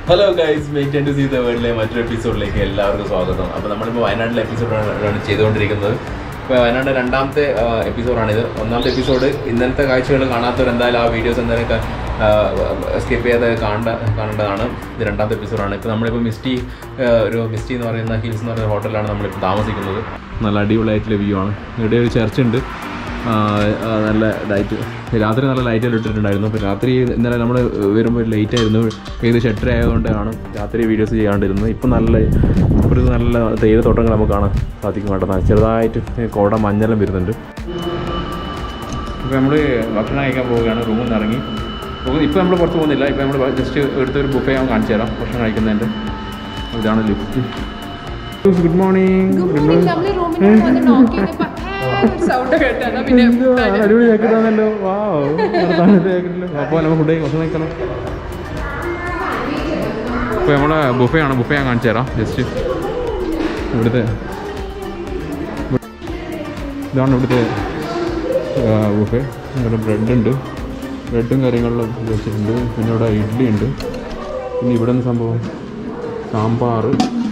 Hello guys make ten to see the വേൾഡിലെ മറ്റൊരു എപ്പിസോഡിലേക്ക് എല്ലാവർക്കും സ്വാഗതം അപ്പോൾ നമ്മളിപ്പോൾ വയനാട്ടിലെ എപ്പിസോഡാണ് ചെയ്തുകൊണ്ടിരിക്കുന്നത് ഇപ്പോൾ വയനാട് രണ്ടാമത്തെ എപ്പിസോഡാണിത് ഒന്നാമത്തെ എപ്പിസോഡ് ഇന്നലത്തെ കാഴ്ചകൾ കാണാത്തവർ എന്തായാലും ആ വീഡിയോസ് എന്തായാലും സ്കിപ്പ് ചെയ്ത് കാണേണ്ട കാണേണ്ടതാണ് ഇത് രണ്ടാമത്തെ എപ്പിസോഡാണ് ഇപ്പോൾ നമ്മളിപ്പോൾ മിസ്റ്റി ആ, ഒരു മിസ്റ്റി എന്ന് പറയുന്ന ഹിൽസ് എന്ന് പറയുന്ന ഹോട്ടലിലാണ് നമ്മളിപ്പോൾ താമസിക്കുന്നത് നല്ല അടിപൊളിയായിട്ടുള്ള വ്യൂ ആണ് ഇവിടെ ഒരു ചർച്ച് ഉണ്ട് ആ, ആ, നല്ല ലൈറ്റ് രാത്രി നല്ല ലൈറ്റെല്ലാം ഇട്ടിട്ടുണ്ടായിരുന്നു അപ്പോൾ രാത്രി ഇന്നലെ നമ്മൾ വരുമ്പോൾ ലേറ്റ് ആയിരുന്നു ഏകദേശം എട്ടര ആയതുകൊണ്ടാണ് രാത്രി വീഡിയോസ് ചെയ്യാണ്ടിരുന്നത് ഇപ്പം നല്ല ഒരു നല്ല തേയിലത്തോട്ടങ്ങൾ നമുക്ക് കാണാൻ സാധിക്കും കേട്ടോ ചെറുതായിട്ട് കോട മഞ്ഞെല്ലാം വരുന്നുണ്ട് ഇപ്പോൾ നമ്മൾ ഭക്ഷണം കഴിക്കാൻ പോവുകയാണ് റൂമിൽ നിന്ന് ഇറങ്ങി ഇപ്പോൾ നമ്മൾ പുറത്ത് പോകുന്നില്ല ഇപ്പോൾ നമ്മൾ ജസ്റ്റ് എടുത്തൊരു ബുഫേ ഞാൻ കാണിച്ചു തരാം ഭക്ഷണം കഴിക്കുന്നതിൻ്റെ ഇതാണ് lift good morning good morning നമ്മള് റൂമിനോട് വന്ന് നോക്കി ചെയ്തപ്പോ സൗണ്ട് കേട്ടാണ് പിന്നെ അടിപൊളി ജാക്കറ്റാണല്ലോ വാവ് ജാക്കറ്റില് അപ്പോൾ നമുക്ക് ഫുഡ് ഭക്ഷണം കഴിക്കണം ഇപ്പോൾ നമ്മളെ ബുഫേ ആണ് ബുഫേ ഞാൻ കാണിച്ചു തരാം ജസ്റ്റ് ഇവിടുത്തെ ഇതാണ് ഇവിടുത്തെ ബുഫേ ഇവിടെ ബ്രെഡ് ഉണ്ട് ബ്രെഡും കാര്യങ്ങളിലും വെച്ചിട്ടുണ്ട് പിന്നെ ഇവിടെ ഇഡ്ഡലി ഉണ്ട് പിന്നെ ഇവിടെ നിന്ന് സംഭവം സാമ്പാർ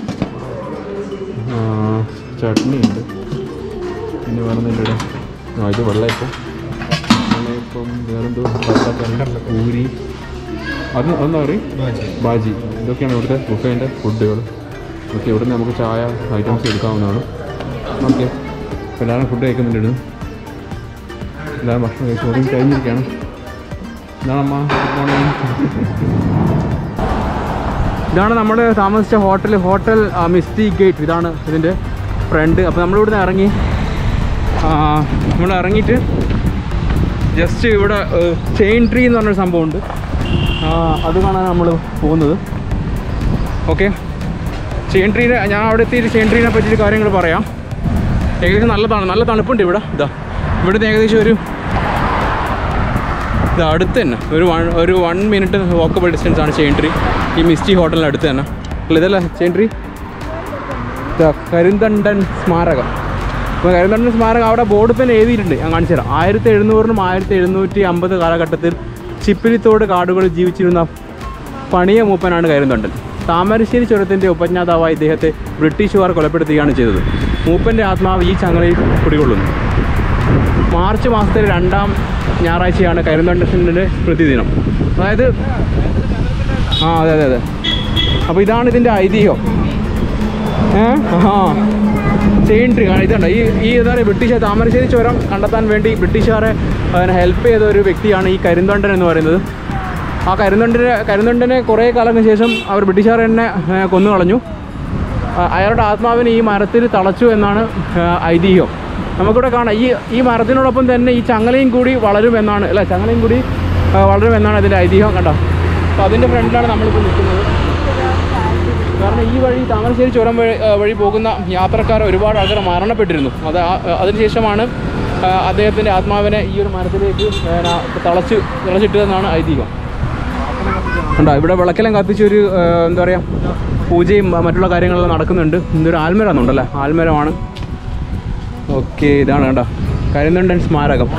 ചട്നി ഉണ്ട് പിന്നെ വേറെ എന്തെങ്കിലും ഇവിടെ ആ ഇത് വെള്ളയപ്പം വെള്ളയപ്പം വേറെന്തോ വെള്ളക്കറി പൂരി അത് അതെന്താ പറയും ബാജി ഇതൊക്കെയാണ് ഇവിടുത്തെ ബുഫേൻ്റെ ഫുഡുകൾ ഓക്കെ ഇവിടുന്ന് നമുക്ക് ചായ ഐറ്റംസ് എടുക്കാവുന്നതാണ് ഓക്കെ അപ്പോൾ എല്ലാവരും ഫുഡ് കഴിക്കുന്നുണ്ട് ഇവിടുന്ന് എല്ലാവരും ഭക്ഷണം കഴിച്ചു അതും കഴിഞ്ഞിരിക്കുകയാണ് ഇതാണ് അമ്മ ഗുഡ് മോർണിംഗ് ഇതാണ് നമ്മൾ താമസിച്ച ഹോട്ടൽ ഹോട്ടൽ മിസ്റ്റി ഗേറ്റ് ഇതാണ് ഇതിൻ്റെ ഫ്രണ്ട് അപ്പോൾ നമ്മളിവിടുന്ന് ഇറങ്ങി നമ്മൾ ഇറങ്ങിയിട്ട് ജസ്റ്റ് ഇവിടെ ചെയിൻ ട്രീ എന്ന് പറഞ്ഞൊരു സംഭവമുണ്ട് ആ, അത് കാണാൻ നമ്മൾ പോകുന്നത് ഓക്കെ ചെയിൻ ട്രീനെ ഞാൻ അവിടെ എത്തിയിട്ട് ചെയിൻ ട്രീനെ പറ്റിയിട്ട് കാര്യങ്ങൾ പറയാം ഏകദേശം നല്ലതാണ് നല്ല തണുപ്പുണ്ട് ഇവിടെ ഇതാ ഇവിടുന്ന് ഏകദേശം ഒരു ഇത് അടുത്ത് തന്നെ ഒരു വൺ ഒരു വൺ മിനിറ്റ് വാക്കബിൾ ഡിസ്റ്റൻസ് ആണ് ചെയിൻ ട്രീ ഈ മിസ്റ്റി ഹോട്ടലിന് അടുത്ത് തന്നെ അല്ല ഇതല്ല ചെയിൻ ട്രീ ഇതാ കരിന്തണ്ടൻ സ്മാരകം അപ്പോൾ കരിന്തണ്ടൻ സ്മാരകം അവിടെ ബോർഡ് തന്നെ എഴുതിയിട്ടുണ്ട് ഞാൻ കാണിച്ചു തരാം ആയിരത്തി എഴുന്നൂറിനും ആയിരത്തി എഴുന്നൂറ്റി അമ്പത് കാലഘട്ടത്തിൽ ചിപ്പിലിത്തോട് കാടുകളിൽ ജീവിച്ചിരുന്ന പണിയ മൂപ്പനാണ് കരിന്തണ്ടൻ താമരശ്ശേരി ചുരത്തിൻ്റെ ഉപജ്ഞാതാവായ ഇദ്ദേഹത്തെ ബ്രിട്ടീഷുകാർ കൊലപ്പെടുത്തുകയാണ് ചെയ്തത് മൂപ്പൻ്റെ ആത്മാവ് ഈ ചങ്ങലയിൽ കുടികൊള്ളുന്നു മാർച്ച് മാസത്തിലെ രണ്ടാം ഞായറാഴ്ചയാണ് കരിന്തണ്ടൻ്റെ പ്രതിദിനം അതായത് ആ അതെ അതെ അതെ അപ്പോൾ ഇതാണ് ഇതിൻ്റെ ഐതിഹ്യം ഏ ആ ചെയിൻ ട്രീ ഇതുണ്ട് ഈ ഈ എന്താ പറയുക ബ്രിട്ടീഷ് താമരശ്ശേരി ചുരം കണ്ടെത്താൻ വേണ്ടി ബ്രിട്ടീഷുകാരെ അതിനെ ഹെൽപ്പ് ചെയ്ത ഒരു വ്യക്തിയാണ് ഈ കരിന്തണ്ടൻ എന്ന് പറയുന്നത് ആ കരിന്തണ്ടനെ കരിന്തണ്ടനെ കുറേ കാലത്തിന് ശേഷം അവർ ബ്രിട്ടീഷുകാർ എന്നെ ഏ, കൊന്നു കളഞ്ഞു ആ, അയാളുടെ ആത്മാവിനെ ഈ മരത്തിൽ തളച്ചു എന്നാണ് ആ, ഐതിഹ്യം നമുക്കിവിടെ കാണാം ഈ ഈ മരത്തിനോടൊപ്പം തന്നെ ഈ ചങ്ങലയും കൂടി വളരുമെന്നാണ് അല്ല ചങ്ങലയും കൂടി ആ, വളരുമെന്നാണ് അതിൻ്റെ ഐതിഹ്യം കണ്ടോ അപ്പോൾ അതിൻ്റെ ഫ്രണ്ടിലാണ് നമ്മളിപ്പോൾ നിൽക്കുന്നത് കാരണം ഈ വഴി താമരശ്ശേരി ചുരം വഴി ആ, വഴി പോകുന്ന യാത്രക്കാർ ഒരുപാട് ആൾക്കാർ മരണപ്പെട്ടിരുന്നു അത് ആ- അതിനുശേഷമാണ് ആ, അദ്ദേഹത്തിൻ്റെ ആത്മാവിനെ ഈ ഒരു മരത്തിലേക്ക് ആ, തളച്ച് തളച്ചിട്ടതെന്നാണ് ഐതിഹ്യം ഉണ്ടോ ഇവിടെ വിളക്കെല്ലാം കത്തിച്ച് ഒരു ആ, എന്താ പറയുക പൂജയും ആ, മറ്റുള്ള കാര്യങ്ങളെല്ലാം നടക്കുന്നുണ്ട് ഇതൊരു ആൽമരമാണെന്നുണ്ടല്ലേ ആൽമരമാണ് ഓക്കെ ഇതാണ് കണ്ടോ കരിന്തണ്ടൻ സ്മാരകം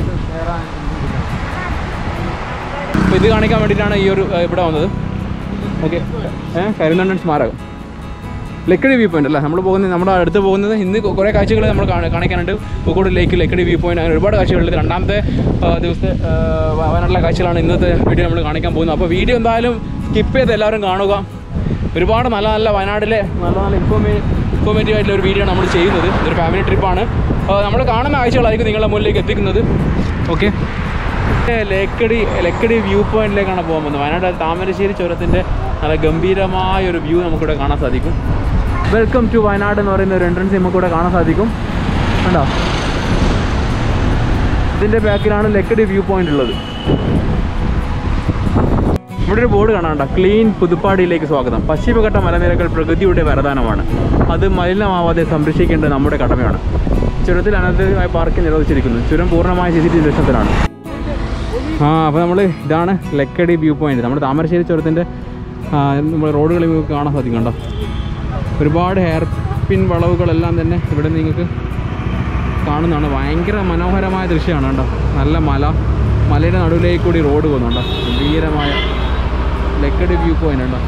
അപ്പോൾ ഇത് കാണിക്കാൻ വേണ്ടിയിട്ടാണ് ഈ ഒരു ആ, ഇവിടെ വന്നത് ഓക്കെ ഏഹ് കരിന്തണ്ടൻ സ്മാരകം ലക്കടി വ്യൂ പോയിന്റ് അല്ലേ നമ്മൾ പോകുന്നത് നമ്മുടെ അടുത്ത് പോകുന്നത് ഇന്ന് കുറേ കാഴ്ചകൾ നമ്മൾ കാണ- കാണിക്കാനുണ്ട് Pookode lake Lakkidi view point അങ്ങനെ ഒരുപാട് കാഴ്ചകളുണ്ട് രണ്ടാമത്തെ ആ, ദിവസത്തെ ആ, വ- വയനാട്ടിലെ കാഴ്ചകളാണ് ഇന്നത്തെ വീഡിയോ നമ്മൾ കാണിക്കാൻ പോകുന്നത് അപ്പോൾ വീഡിയോ എന്തായാലും സ്കിപ്പ് ചെയ്ത് എല്ലാവരും കാണുക ഒരുപാട് നല്ല നല്ല വയനാട്ടിലെ നല്ല നല്ല ഇൻഫോമേ ഇൻഫോർമേറ്റീവ് ആയിട്ടുള്ള ഒരു വീഡിയോ നമ്മൾ ചെയ്യുന്നത് ഇതൊരു ഫാമിലി ട്രിപ്പാണ് നമ്മൾ കാണുന്ന കാഴ്ചകളായിരിക്കും നിങ്ങളുടെ മുന്നിലേക്ക് എത്തിക്കുന്നത് ഓക്കെ ലക്കടി ലക്കടി വ്യൂ പോയിന്റിലേക്കാണ് പോകാൻ പോകുന്നത് വയനാട് താമരശ്ശേരി ചുരത്തിൻ്റെ നല്ല ഗംഭീരമായ ഒരു വ്യൂ നമുക്കിവിടെ കാണാൻ സാധിക്കും വെൽക്കം ടു വയനാട് എന്ന് പറയുന്ന ഒരു എൻട്രൻസ് നമുക്കിവിടെ കാണാൻ സാധിക്കും കണ്ടോ ഇതിൻ്റെ ബാക്കിലാണ് ലക്കടി വ്യൂ പോയിന്റ് ഉള്ളത് ഇവിടെ ഒരു ബോർഡ് കാണാണ്ട ക്ലീൻ പുതുപ്പാടിയിലേക്ക് സ്വാഗതം പശ്ചിമഘട്ട മലനിരകൾ പ്രകൃതിയുടെ വരദാനമാണ് അത് മലിനമാവാതെ സംരക്ഷിക്കേണ്ടത് നമ്മുടെ കടമയാണ് ചുരത്തിൽ അനന്തരമായ പാർക്കിംഗ് നിരോധിച്ചിരിക്കുന്നു ചുരം പൂർണ്ണമായ സി സി ടി വി നിരീക്ഷണത്തിലാണ് ആ അപ്പോൾ നമ്മൾ ഇതാണ് ലക്കടി വ്യൂ പോയിന്റ് നമ്മുടെ താമരശ്ശേരി ചുരത്തിൻ്റെ നമ്മൾ റോഡുകളിൽ നിങ്ങൾക്ക് കാണാൻ സാധിക്കും കണ്ടോ ഒരുപാട് ഹെയർ പിൻ വളവുകളെല്ലാം തന്നെ ഇവിടെ നിങ്ങൾക്ക് കാണുന്നതാണ് ഭയങ്കര മനോഹരമായ ദൃശ്യമാണ് കേട്ടോ നല്ല മല മലയുടെ നടുവിലേക്ക് കൂടി റോഡ് പോകുന്നുണ്ടോ ഗംഭീരമായ ലക്കടി വ്യൂ പോയിന്റ് ഉണ്ടോ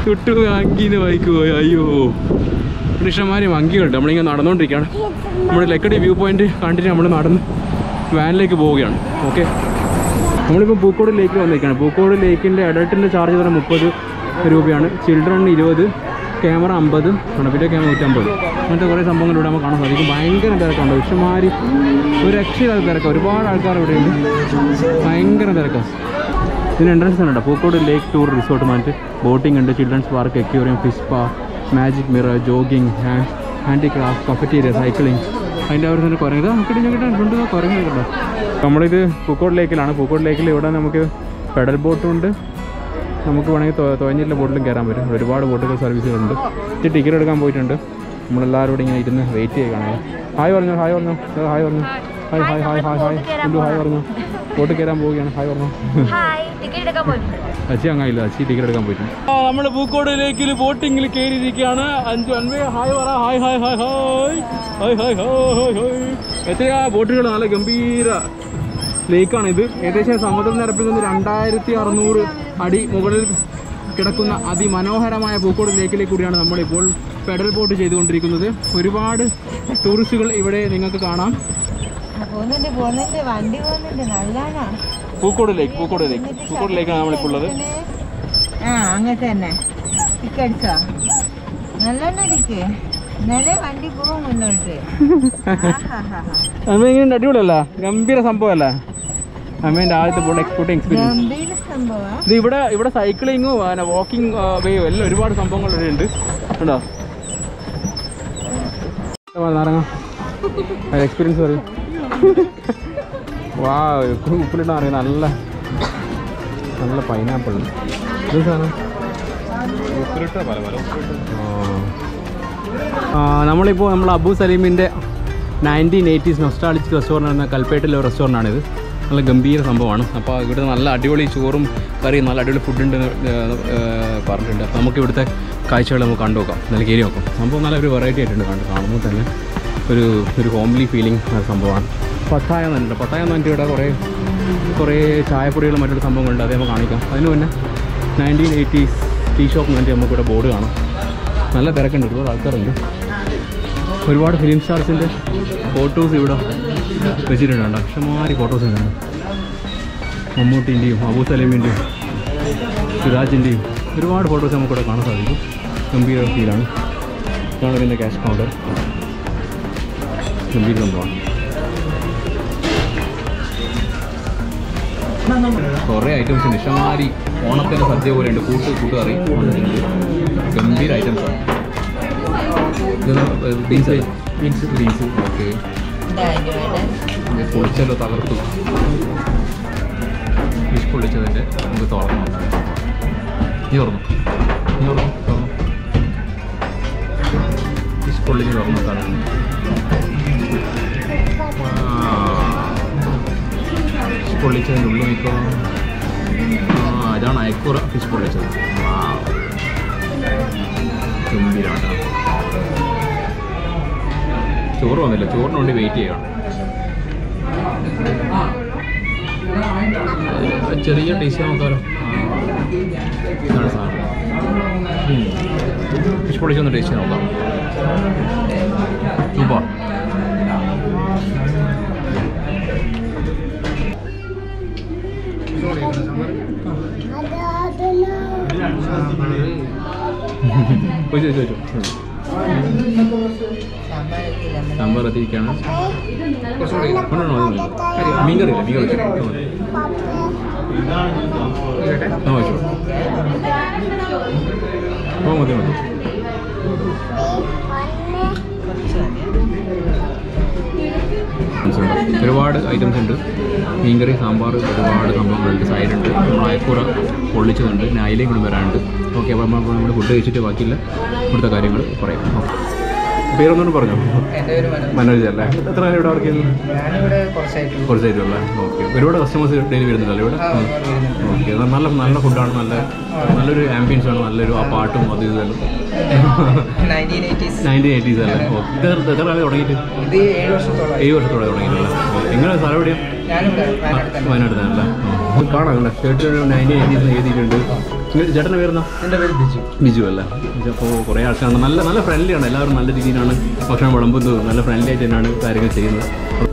തൊട്ട് മങ്കിന്ന് ബൈക്ക് പോയി അയ്യോ ഇവിടെ ഇഷ്ടംമാതിരി മങ്കികളുണ്ട് നമ്മളിങ്ങനെ നടന്നുകൊണ്ടിരിക്കുകയാണ് നമ്മൾ ലക്കടി വ്യൂ പോയിന്റ് കണ്ടിട്ട് നമ്മൾ നടന്ന് വാനിലേക്ക് പോവുകയാണ് ഓക്കെ നമ്മളിപ്പോൾ പൂക്കോട് ലേക്കിൽ വന്നിരിക്കുകയാണ് പൂക്കോട് ലേക്കിൻ്റെ അഡൾട്ടിൻ്റെ ചാർജ് തന്നെ മുപ്പത് രൂപയാണ് ചിൽഡ്രൺ ഇരുപത് ക്യാമറ അമ്പത് കണപ്പിൻ്റെ ക്യാമറ നൂറ്റമ്പത് അങ്ങനത്തെ കുറേ സംഭവങ്ങൾ ഇവിടെ നമുക്ക് കാണാൻ സാധിക്കും ഭയങ്കര തിരക്കുണ്ട് ഇഷ്ടംമാതിരി ഒരു രക്ഷയില്ലാത്ത തിരക്കാണ് ഒരുപാട് ആൾക്കാർ ഇവിടെ ഉണ്ട് ഭയങ്കര തിരക്കാണ് ഇതിന് എൻട്രൻസ് ഉണ്ട് പൂക്കോട് ലേക്ക് ടൂർ റിസോർട്ട് മാറ്റി ബോട്ടിംഗ് ഉണ്ട് ചിൽഡ്രൻസ് പാർക്ക് എക്യൂറിയം ഫിഷ് പാ magic mirror jogging handicraft cafeteria cycling അതിൻ്റെ അവർ തന്നെ കുരങ്ങ് നമുക്ക് ഞങ്ങളുടെ കുരങ്ങ് കേട്ടോ നമ്മളിത് പൂക്കോട് ലേക്കിലാണ് പൂക്കോട് ലേക്കിൽ ഇവിടെ നമുക്ക് പെഡൽ ബോട്ടും ഉണ്ട് നമുക്ക് വേണമെങ്കിൽ തൊ- തുഴഞ്ഞിട്ടുള്ള ബോട്ടിലും കയറാൻ പറ്റും ഒരുപാട് ബോട്ടുകൾ സർവീസുകളുണ്ട് ഇത് ടിക്കറ്റ് എടുക്കാൻ പോയിട്ടുണ്ട് നമ്മളെല്ലാവരും കൂടി ഇങ്ങനെ ഇരുന്ന് വെയിറ്റ് ചെയ്യുകയാണ് ഹായ് പറഞ്ഞു ഹായ് പറഞ്ഞു ഹായ് പറഞ്ഞു hi hi hi hi hi എന്തു ഹായ് പറഞ്ഞു ബോട്ട് കയറാൻ പോവുകയാണ് ഹായ് പറഞ്ഞു ഹായ് ടിക്കറ്റ് എടുക്കാൻ പോയിട്ടുണ്ട് അച്ചി അങ്ങായില്ല അച്ചി ടിക്കറ്റ് എടുക്കാൻ പോയിട്ടുണ്ട് നമ്മൾ പൂക്കോട് ലേക്കിൽ ബോട്ടിങ്ങിൽ കയറിയിരിക്കുകയാണ് അഞ്ചു അൻപേ ഹായ് പറ hi hi hi hi hi hi hi hi എത്രയാ ബോട്ടുകൾ നല്ല ഗംഭീര ലേക്കാണ് ഇത് ഏകദേശം സമുദ്രനിരപ്പിൽ നിന്ന് രണ്ടായിരത്തി അറുന്നൂറ് അടി മുകളിൽ കിടക്കുന്ന അതിമനോഹരമായ പൂക്കോട് ലേക്കിലേക്ക് കൂടിയാണ് നമ്മളിപ്പോൾ പെഡൽ ബോട്ട് ചെയ്തുകൊണ്ടിരിക്കുന്നത് ഒരുപാട് ടൂറിസ്റ്റുകൾ ഇവിടെ നിങ്ങൾക്ക് കാണാം പോകുന്നുണ്ട് പോകുന്നുണ്ട് വണ്ടി പോകുന്നുണ്ട് നല്ലതാണോ പൂക്കോട് ലേക്ക് പൂക്കോട് ലേക്ക് പൂക്കോട് ലേക്കാണ് നമ്മളിപ്പോൾ ഉള്ളത് ആ അങ്ങനെ തന്നെ ടിക്കറ്റ് അടിച്ചോ നല്ലോണം അടിക്ക് എന്നാലേ വണ്ടി പോകും മുന്നോട്ട് ആഹാഹാഹാ. അമ്മ ഇങ്ങനെ അടിപൊളിയല്ല ഗംഭീര സംഭവമല്ല അമ്മേൻ്റെ ആദ്യത്തെ ബോട്ട് എക്സ്പോർട്ടിങ് എക്സ്പീരിയൻസ് ഗംഭീര സംഭവം ഇത് ഇവിടെ ഇവിടെ സൈക്ലിങ്ങും വാക്കിംഗ് വേയും എല്ലാം ഒരുപാട് സംഭവങ്ങൾ ഇവിടെ ഉണ്ട് ഉണ്ടോ ഇറങ്ങാം എക്സ്പീരിയൻസ് പറയും വാ ഉപ്പിലിട്ടാ അറിയാം നല്ല നല്ല പൈനാപ്പിൾ ഇത് സാധനം ആ, നമ്മളിപ്പോൾ നമ്മൾ അബു സലീമിൻ്റെ നയൻറ്റീൻ എയ്റ്റീസ് നൊസ്റ്റാളിക് റെസ്റ്റോറൻറ്റ് എന്ന കൽപ്പേട്ടിലെ റെസ്റ്റോറൻ്റാണിത് നല്ല ഗംഭീര സംഭവമാണ് അപ്പോൾ ഇവിടെ നല്ല അടിപൊളി ചോറും കറിയും നല്ല അടിപൊളി ഫുഡ് ഉണ്ട് പറഞ്ഞിട്ടുണ്ട് അപ്പോൾ നമുക്ക് ഇവിടുത്തെ കാഴ്ചകൾ നമുക്ക് കണ്ടു നോക്കാം നല്ല കയറി നോക്കാം സംഭവം നല്ല ഒരു വെറൈറ്റി ആയിട്ടുണ്ട് കണ്ട് കാണുമ്പോൾ തന്നെ ഒരു ഒരു ഹോംലി ഫീലിംഗ് സംഭവമാണ് പത്തായ എന്നുണ്ട് പത്തായ എന്ന് പറഞ്ഞിട്ട് ഇവിടെ കുറേ കുറേ ചായപ്പൊടികളും മറ്റുള്ള സംഭവങ്ങളുണ്ട് അത് നമുക്ക് കാണിക്കാം അതിന് മുന്നേ നയൻറ്റീൻ എയ്റ്റീസ് ടീ ഷോപ്പ് എന്ന് പറഞ്ഞിട്ട് നമുക്കിവിടെ ബോർഡ് കാണാം നല്ല തിരക്കുണ്ട് ഒരുപാട് ആൾക്കാരുണ്ട് ഒരുപാട് ഫിലിം സ്റ്റാർസിൻ്റെ ഫോട്ടോസ് ഇവിടെ വെച്ചിട്ടുണ്ട് ഇഷ്ടംമാതിരി ഫോട്ടോസ് ഉണ്ട് മമ്മൂട്ടിൻ്റെയും അബൂ സലീമിൻ്റെയും സിറാജിൻ്റെയും ഒരുപാട് ഫോട്ടോസ് നമുക്കിവിടെ കാണാൻ സാധിക്കും ഗംഭീര ഫീലാണ് ഇതാണ് ഇതിൻ്റെ ക്യാഷ് കൗണ്ടർ ഗംഭീര സംഭവമാണ് കുറേ ഐറ്റംസ് ഉണ്ട് ഇഷ്ടംമാതിരി ഓണത്തിൻ്റെ സദ്യ പോലെ ഉണ്ട് കൂട്ട് കൂട്ടുകറി വന്നിട്ടുണ്ട് ഗംഭീര ഐറ്റംസ് ആണ് ബീൻസ് ബീൻസ് ബീൻസ് ഓക്കെ പൊളിച്ചല്ലോ തകർത്തു ഫിഷ് പൊളിച്ചതിൻ്റെ നമുക്ക് തുറന്നു നീ തുറന്നു നീ തുറന്നു തുറന്നു ഫിഷ് പൊള്ളിച്ച് തുറന്നു തടഞ്ഞു ഫിഷ് പൊള്ളിച്ചതിൻ്റെ ഉള്ളിൽ നോക്കോ ആ ഇതാണ് അയക്കൂറ ഫിഷ് പൊള്ളിച്ചത് Wow. ഗംഭീരമാണ് കേട്ടോ. ചോറ് വന്നില്ല ചോറിന് വേണ്ടി വെയിറ്റ് ചെയ്യണം ഏ, ചെറിയ ടേസ്റ്റ് നോക്കാലോ ഇതാണ് സാധനം ഫിഷ് പൊളിച്ചൊന്ന് ടേസ്റ്റ് നോക്കാം സൂപ്പർ ചോദിച്ചു ചോദിച്ചു സാമ്പാർ എത്തിയിരിക്കുകയാണ് കൊണ്ടുവരണോ അത് മതി. മീൻകറി ഇല്ല മീൻകറി വെച്ചോ. അത് മതി. ആ വെച്ചോ ഓ മതി മതി ഐറ്റംസ് ഉണ്ട്. ഒരുപാട് ഐറ്റംസ് ഉണ്ട് മീൻകറി സാമ്പാർ ഒരുപാട് സംഭവങ്ങളുണ്ട് സൈഡുണ്ട് നമ്മൾ അയക്കൂറ പൊള്ളിച്ചതുണ്ട് പിന്നെ അയിലേക്ക് കൂടി വരാനുണ്ട് ഓക്കെ അപ്പോൾ നമ്മൾ നമ്മൾ ഫുഡ് കഴിച്ചിട്ട് ബാക്കിയുള്ള ഇവിടുത്തെ കാര്യങ്ങൾ പറയാം പേരൊന്നും പറഞ്ഞോ എൻ്റെ പേര് മനോജ് മനോജ് അല്ലേ എത്ര നേരം ഇവിടെ വർക്ക് ചെയ്യുന്നു ഞാനിവിടെ കുറച്ചായിട്ട് കുറച്ചായിട്ടുള്ള ഓക്കെ ഒരുപാട് കസ്റ്റമേഴ്സ് ഡെയിലി വരുന്നുണ്ടല്ലോ ഇവിടെ ആ, ഒരുപാട് വരുന്നുണ്ട്. ഓക്കെ നല്ല നല്ല ഫുഡാണ് നല്ല നല്ലൊരു ആംബിയൻസ് ആണ് നല്ലൊരു ആ പാട്ടും അത് ഇതെല്ലാം നയൻറ്റീൻ എയ്റ്റീസ് നയൻറ്റീൻ എയ്റ്റീസ് അല്ലേ ഓക്കെ ഇത് എത്ര കാലം തുടങ്ങിയിട്ട് ഇത് ഏഴ് വർഷത്തോളം ഏഴ് വർഷത്തോടെ തുടങ്ങിയിട്ടില്ല ഓക്കെ എങ്ങനെ സ്ഥലം എവിടെയാണ് ഞാനിവിടെ വയനാട് തന്നെ വയനാട് തന്നെ അല്ലേ കാണാം ഷർട്ട് നയൻറ്റീൻ എയ്റ്റീസിൽ എഴുതിയിട്ടുണ്ട് ചേട്ടൻ്റെ പേരെന്താ എൻ്റെ പേര് ബിജു ബിജു അല്ല ബിജു അപ്പോൾ കുറേ ആൾക്കാരാണ് നല്ല നല്ല ഫ്രണ്ട്ലിയാണ് എല്ലാവരും നല്ല രീതിയിലാണ് ഭക്ഷണം വിളമ്പുന്നതും നല്ല ഫ്രണ്ട്ലി ആയിട്ട് തന്നെയാണ് കാര്യങ്ങൾ ചെയ്യുന്നത്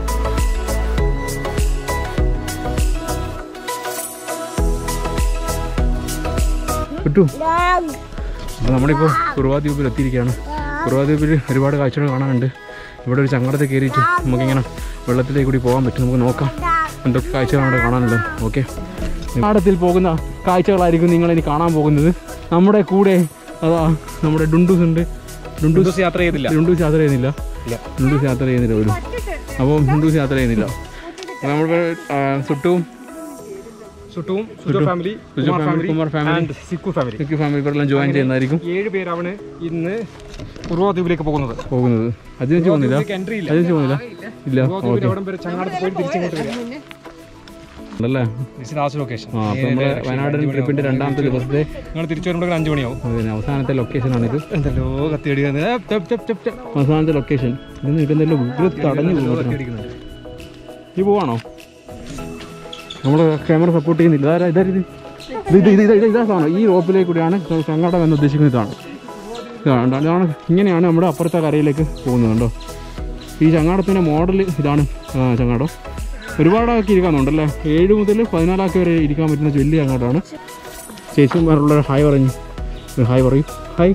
കിട്ടു അപ്പോൾ നമ്മളിപ്പോൾ കുറുവാ ദ്വീപിൽ എത്തിയിരിക്കുകയാണ് കുറുവാ ദ്വീപിൽ ഒരുപാട് കാഴ്ചകൾ കാണാനുണ്ട് ഇവിടെ ഒരു ചങ്ങടത്തിൽ കയറിയിട്ട് നമുക്കിങ്ങനെ വെള്ളത്തിലേക്ക് കൂടി പോകാൻ പറ്റും നമുക്ക് നോക്കാം എന്തൊക്കെ കാഴ്ചകളാണ് അവിടെ കാണാനുള്ളത് ഓക്കെ ചങ്ങാടത്തിൽ പോകുന്ന കാഴ്ചകളായിരിക്കും നിങ്ങൾ ഇനി കാണാൻ പോകുന്നത് നമ്മുടെ കൂടെ അതാ നമ്മുടെ ഡുണ്ടൂസ് ഉണ്ട് ഡുണ്ടൂസ് യാത്ര ചെയ്തില്ല ഡുണ്ടൂസ് യാത്ര ചെയ്യുന്നില്ല ഡുണ്ടൂസ് യാത്ര ചെയ്യുന്നില്ല ഒരു അപ്പോൾ ഡുണ്ടൂസ് യാത്ര ചെയ്യുന്നില്ല അപ്പോൾ നമ്മൾ സുട്ടും സുട്ടുവും Sujo family Suju family Kumar family and Sikku family Sik family ഇവരെല്ലാം ജോയിൻ ചെയ്യുന്നതായിരിക്കും ഏഴ് പേരാണ് ഇന്ന് പൂർവ്വ ദ്വീപിലേക്ക് പോകുന്നത് പോകുന്നത് അജിനച്ച് പോകുന്നില്ല എൻട്രി ഇല്ല അജിനച്ച് പോകുന്നില്ല ഇല്ല പൂർവ്വ ദ്വീപിൽ ഓക്കെ അവിടം വരെ ചങ്ങാടത്ത് പോയി തിരിച്ചിങ്ങോട്ട് വരിക ഉണ്ടല്ലേ ദിസ് ലാസ്റ്റ് ലൊക്കേഷൻ ആ അപ്പോൾ നമ്മുടെ വയനാടൻ ട്രിപ്പിൻ്റെ രണ്ടാമത്തെ ദിവസത്തെ നിങ്ങൾ തിരിച്ചു വരുമ്പോൾ അഞ്ച് മണിയാവും അതിന് അവസാനത്തെ ലൊക്കേഷനാണിത് എന്തല്ലോ കത്തിയടിക്കുന്നത് അവസാനത്തെ ലൊക്കേഷൻ ഇതൊന്നും ഇടുന്നല്ലോ ഉഗ്ര തടഞ്ഞു പോകുന്നു ഈ പോവാണോ നമ്മൾ ക്യാമറ സപ്പോർട്ട് ചെയ്യുന്നില്ല ഇതാരാ ഇതാരിത് ഇത് ഇത് ഇത് ഇത് ഇതാ സാധനം ഈ റോപ്പിലേക്ക് കൂടിയാണ് ചങ്ങാടം എന്ന് ഉദ്ദേശിക്കുന്നത് ഇതാണ് ഇതാണ് ഇതാണ് ഇങ്ങനെയാണ് നമ്മുടെ അപ്പുറത്തെ കരയിലേക്ക് പോകുന്നത് കണ്ടോ ഈ ചങ്ങാടത്തിൻ്റെ മോഡൽ ഇതാണ് ആ, ചങ്ങാടം ഒരുപാടാക്കി ഇരിക്കാന്നുണ്ടല്ലേ ഏഴ് മുതൽ പതിനാലാക്കി വരെ ഇരിക്കാൻ പറ്റുന്ന വലിയ ചങ്ങാടമാണ് ചേച്ചിമാരുള്ള ഹായ് പറഞ്ഞു ഒരു ഹായ് പറയും ഹായ്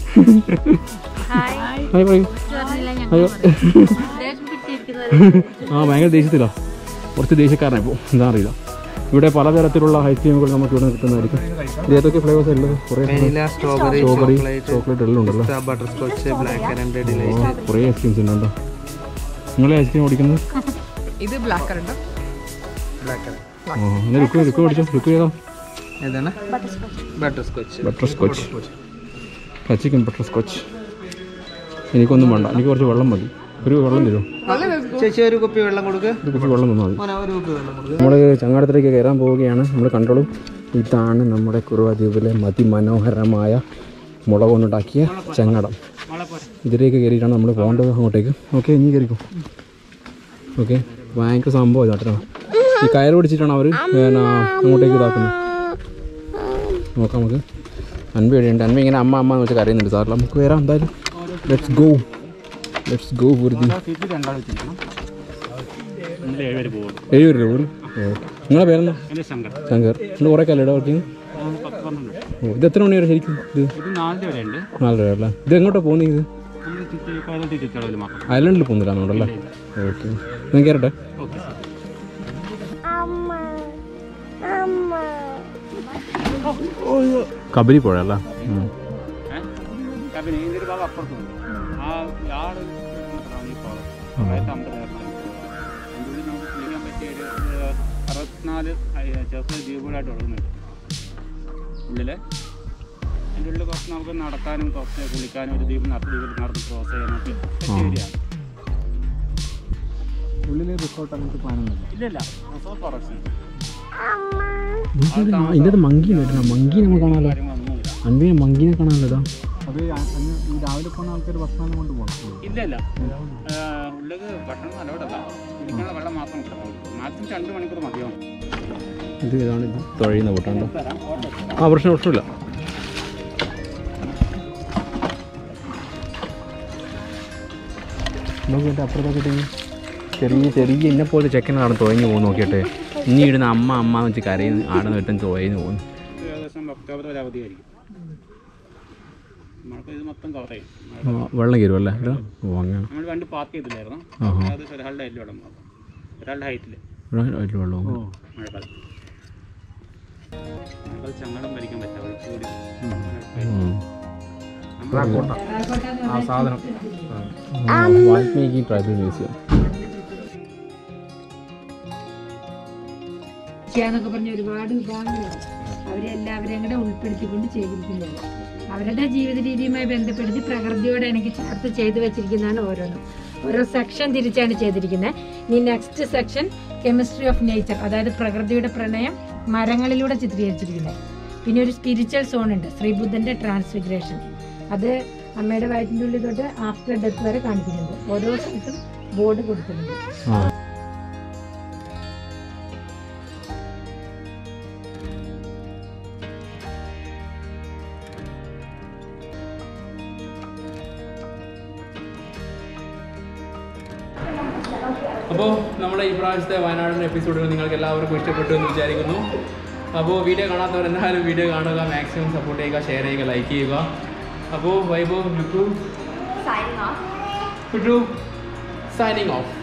ഹായ് പറയും അയ്യോ ആ ഭയങ്കര ദേഷ്യത്തിലാ കുറച്ച് ദേഷ്യക്കാരനാണ് ഇപ്പോൾ എന്താ അറിയില്ല ഇവിടെ പലതരത്തിലുള്ള ഐസ്ക്രീമുകൾ നമുക്ക് ഇവിടെ കിട്ടുന്നതായിരിക്കും ഇത് ഏതൊക്കെ ഫ്ലേവേഴ്സ് ഉള്ളത് കുറേ vanilla strawberry strawberry chocolate chocolate എല്ലാം ഉണ്ടല്ലോ ബട്ടർ സ്കോച്ച് ബ്ലാക്ക് കറണ്ട് ഓ, ഡിലൈറ്റ് കുറേ ഐസ്ക്രീംസ് ഉണ്ട് കേട്ടോ നിങ്ങളെ ഐസ്ക്രീം ഓടിക്കുന്നത് ഇത് ബ്ലാക്ക് കറണ്ട് ബ്ലാക്ക് കറണ്ട് ആ എന്നാൽ ലുക്ക് ലുക്ക് ഓടിച്ചോ ലുക്ക് ചെയ്തോ ഏതാണ് butterscotch butterscotch chicken butterscotch എനിക്കൊന്നും വേണ്ട എനിക്ക് കുറച്ച് വെള്ളം മതി ഒരു വെള്ളം തരുമോ ചേച്ചി ഒരു കുപ്പി വെള്ളം കൊടുക്ക് ഒരു കുറച്ച് വെള്ളം തന്നാൽ മതി മോനെ ഒരു കുപ്പി വെള്ളം കൊടുക്ക് നമ്മൾ ചങ്ങാടത്തിലേക്ക് കയറാൻ പോവുകയാണ് നമ്മൾ കണ്ടോളും ഇതാണ് നമ്മുടെ കുറുവ ദ്വീപിലെ അതിമനോഹരമായ മുളക് കൊണ്ടുണ്ടാക്കിയ ചങ്ങടം ഇതിലേക്ക് കയറിയിട്ടാണ് നമ്മൾ പോകേണ്ടത് അങ്ങോട്ടേക്ക് ഓക്കെ ഇനി കയറിക്കും ഓക്കെ ഭയങ്കര സംഭവം കേട്ടോ ഈ കയറ് പിടിച്ചിട്ടാണ് അവർ പിന്നെ അങ്ങോട്ടേക്ക് ഇതാക്കുന്നത് നോക്കാം നമുക്ക് അൻപ ഇടയുണ്ട് അൻപ ഇങ്ങനെ അമ്മ അമ്മ എന്ന് വെച്ചാൽ കരയുന്നുണ്ട് സാറിൽ നമുക്ക് വരാം എന്തായാലും ലെറ്റ്സ് ഗോ ലെറ്റ്സ് ഗോ പൂർത്തി ഏഴ് പേര് പോലും നിങ്ങളെ പേരെന്താ ശങ്കർ നിങ്ങൾ കുറേ കാലം ഇടാ വർക്ക് ഓ ഇത് എത്ര മണി വരെ ശരിക്കും ഇത് നാലര വരെ അല്ലേ ഇത് എങ്ങോട്ടാണ് പോകുന്നത് ഇത് ഐലൻഡിൽ പോകുന്നില്ല നമ്മോടല്ലേ ഓക്കെ ഞാൻ കയറട്ടെ കബരി പുഴ അല്ലേ ഉം. അറുപത്തിനാല് ചെറിയ ദ്വീപുകളായിട്ട് ഒഴുകുന്നുണ്ട് ഉള്ളില് അതിൻ്റെ ഉള്ളിൽ കുറച്ച് നമുക്ക് നടക്കാനും കുറച്ച് കുളിക്കാനും ഒരു ദ്വീപ് നടത്തി ദ്വീപിൽ നടന്ന് ക്രോസ് ചെയ്യാനൊക്കെ പറ്റിയ ഏരിയയാണ് ഉള്ളിൽ റിസോർട്ട് അങ്ങനത്തെ പ്ലാനൊന്നുമില്ല ഇല്ലല്ല റിസോർട്ട് പ്രൊഡക്ഷൻ ഇതിൻ്റെ അത് മങ്കീനെ കേട്ടോ മങ്കി നമ്മൾ കാണാമല്ലോ കാര്യങ്ങളൊന്നുമില്ല അൻപിനെ മങ്കീനെ കാണാമല്ലോ ഇതാ അത് അന്ന് ഈ രാവിലെ പോകുന്ന ആൾക്കാർ ഭക്ഷണം കൊണ്ട് പോകണം ഇല്ല ഇല്ല ഉള്ളിൽ ഭക്ഷണം നല്ലതല്ല കുടിക്കാനുള്ള വെള്ളം മാത്രം കിട്ടും മാക്സിമം രണ്ട് മണിക്കൂർ മതിയാവും ഇത് ഇതാണ് ഇത് തുഴയുന്ന കൂട്ടാണ്ടോ തരാം ആ പ്രശ്നം പ്രശ്നമില്ല നോക്കിയിട്ട് അപ്പുറത്തൊക്കെ ചെറിയ ചെറിയ ഇന്നെ പോലെ ചെക്കനാണ് തുഴഞ്ഞു പോകുന്നു നോക്കിയിട്ട് ഇനി ഇടുന്ന അമ്മ അമ്മ എന്ന് വെച്ച് കരയുന്നു ആടെ വെട്ടം തുഴഞ്ഞു പോകുന്നു ഇത് ഏകദേശം ഒക്ടോബർ വരെ അവധിയായിരിക്കും നമ്മൾക്ക് ഇത് മൊത്തം കവർ ചെയ്യും ആ, വെള്ളം കയറും അല്ലേ ഇതാ? ഓ അങ്ങനെ നമ്മൾ വണ്ടി പാർക്ക് ചെയ്തില്ലായിരുന്നു ആഹാ. ഏകദേശം ഒരാളുടെ ഹൈറ്റിൽ വേണം ഒരാളുടെ ഹൈറ്റിൽ ഇവിടെ അതിൽ വെള്ളം അങ്ങനെ. മഴക്കാലത്ത് മഴക്കാലത്ത് ചങ്ങടം ഭരിക്കാൻ പറ്റാ ഒഴുക്ക് കൂടി ഉം. ആ സാധനം ആ, വാൽമീകി ട്രൈബൽ മ്യൂസിയം എന്നൊക്കെ പറഞ്ഞ ഒരുപാട് വിഭാഗങ്ങളുണ്ട് അവരെല്ലാവരെയും കൂടെ ഉൾപ്പെടുത്തിക്കൊണ്ട് ചെയ്തിരിക്കുന്നത് അവരുടെ ജീവിത രീതിയുമായി ബന്ധപ്പെടുത്തി പ്രകൃതിയോട് എനിക്ക് ചേർത്ത് ചെയ്തു വെച്ചിരിക്കുന്നതാണ് ഓരോന്നും ഓരോ സെക്ഷൻ തിരിച്ചാണ് ചെയ്തിരിക്കുന്നത് ഇനി next section chemistry of nature അതായത് പ്രകൃതിയുടെ പ്രണയം മരങ്ങളിലൂടെ ചിത്രീകരിച്ചിരിക്കുന്നത് പിന്നെ ഒരു സ്പിരിച്വൽ സോൺ ഉണ്ട് ശ്രീബുദ്ധന്റെ ട്രാൻസ്ഫിഗറേഷൻ അത് അമ്മയുടെ വയറ്റിൻ്റെ ഉള്ളിൽ തൊട്ട് ആഫ്റ്റർ ഡെത്ത് വരെ കാണിക്കുന്നുണ്ട് ഓരോ സ്ഥലത്തും ബോർഡ് കൊടുത്തിട്ടുണ്ട് ആ അപ്പോൾ നമ്മുടെ ഈ പ്രാവശ്യത്തെ വയനാടിൻ്റെ എപ്പിസോഡുകൾ നിങ്ങൾക്ക് എല്ലാവർക്കും ഇഷ്ടപ്പെട്ടു എന്ന് വിചാരിക്കുന്നു അപ്പോൾ വീഡിയോ കാണാത്തവർ എന്തായാലും വീഡിയോ കാണുക മാക്സിമം സപ്പോർട്ട് ചെയ്യുക ഷെയർ ചെയ്യുക ലൈക്ക് ചെയ്യുക അപ്പോൾ Vaibhav Lukku Signing off. Lukku signing of